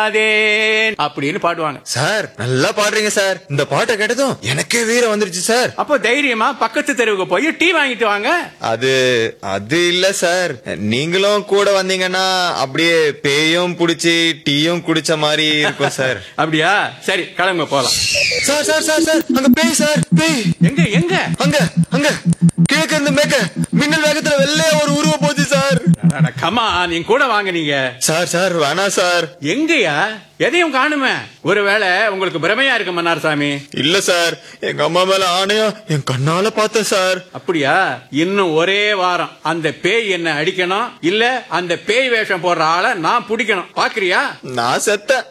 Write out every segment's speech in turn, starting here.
அறியாதேன் அப்படின்னு பாடுவாங்க சார் நல்லா பாடுறீங்க சார் இந்த பாட்டை கேட்டதும் எனக்கே வீரம் வந்துருச்சு சார் அப்போ தைரியமா பக்கத்து தெருவுக்கு போய் டீ வாங்கிட்டு வாங்க அது அது இல்ல சார் நீங்களும் கூட வந்தீங்கன்னா அப்படியே பேயும் புடிச்சு டீயும் குடிச்ச மாதிரி இருக்கும் சார் அப்படியா சரி கிளம்புங்க போலாம் சார் சார் சார் சார் அங்க பேய் சார் பேய் எங்க எங்க அங்க அங்க கிழக்கு இருந்து மேக்க மின்னல் வேகத்துல வெள்ளையா ஒரு உருவம் போச்சு சார் கமா நீங்க கூட வாங்க நீங்க சார் சார் வேணாம் சார் எங்கயா எதையும் காணுமே ஒருவேளை உங்களுக்கு பிரமையா இருக்கு மன்னார் சாமி இல்ல சார் எங்க அம்மா மேல ஆணையா என் கண்ணால பார்த்தேன் சார் அப்படியா இன்னும் ஒரே வாரம் அந்த பேய் என்ன அடிக்கணும் இல்ல அந்த பேய் வேஷம் போடுற ஆளை நான் பிடிக்கணும் பாக்குறியா நான் செத்தேன்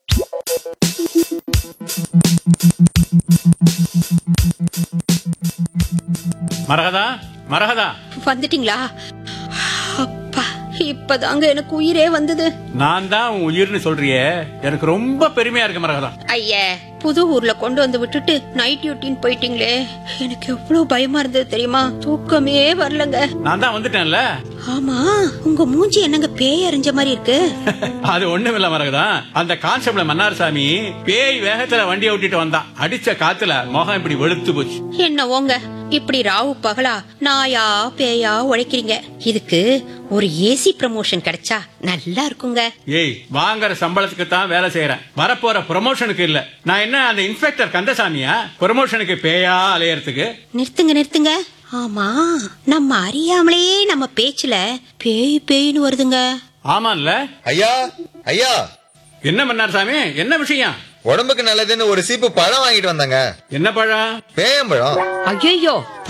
மரகதா மரகதா வந்துட்டீங்களா அப்பா இப்பதாங்க எனக்கு உயிரே வந்தது நான் தான் உன் உயிர்னு சொல்றியே எனக்கு ரொம்ப பெருமையா இருக்கு மரகதா ஐயே புது ஊர்ல கொண்டு வந்து விட்டுட்டு நைட் டியூட்டின்னு போயிட்டீங்களே எனக்கு எவ்வளவு பயமா இருந்தது தெரியுமா தூக்கமே வரலங்க நான் தான் வந்துட்டேன்ல ஆமா உங்க மூஞ்சி என்னங்க பேய் அறிஞ்ச மாதிரி இருக்கு அது ஒண்ணும் இல்ல மரகதா அந்த கான்ஸ்டபிள் மன்னார்சாமி பேய் வேகத்துல வண்டியை ஓட்டிட்டு வந்தான் அடிச்ச காத்துல முகம் இப்படி வெளுத்து போச்சு என்னவோங்க இப்படி ராவு பகலா நாயா பேயா உழைக்கிறீங்க இதுக்கு ஒரு ஏசி ப்ரமோஷன் கிடைச்சா நல்லா இருக்குங்க ஏய் வாங்குற சம்பளத்துக்கு தான் வேலை செய்யறேன் வரப்போற ப்ரமோஷனுக்கு இல்ல நான் என்ன அந்த இன்ஸ்பெக்டர் கந்தசாமியா ப்ரமோஷனுக்கு பேயா அலையறதுக்கு நிறுத்துங்க நிறுத்துங்க ஆமா நம்ம அறியாமலே நம்ம பேச்சுல பேய் பேய்னு வருதுங்க ஆமான்ல ஐயா ஐயா என்ன மன்னார்சாமி என்ன விஷயம் உடம்புக்கு நல்லதுன்னு ஒரு சீப்பு பழம் வாங்கிட்டு வந்தாங்க என்ன பழம் பேயம்பழம் ஐயோ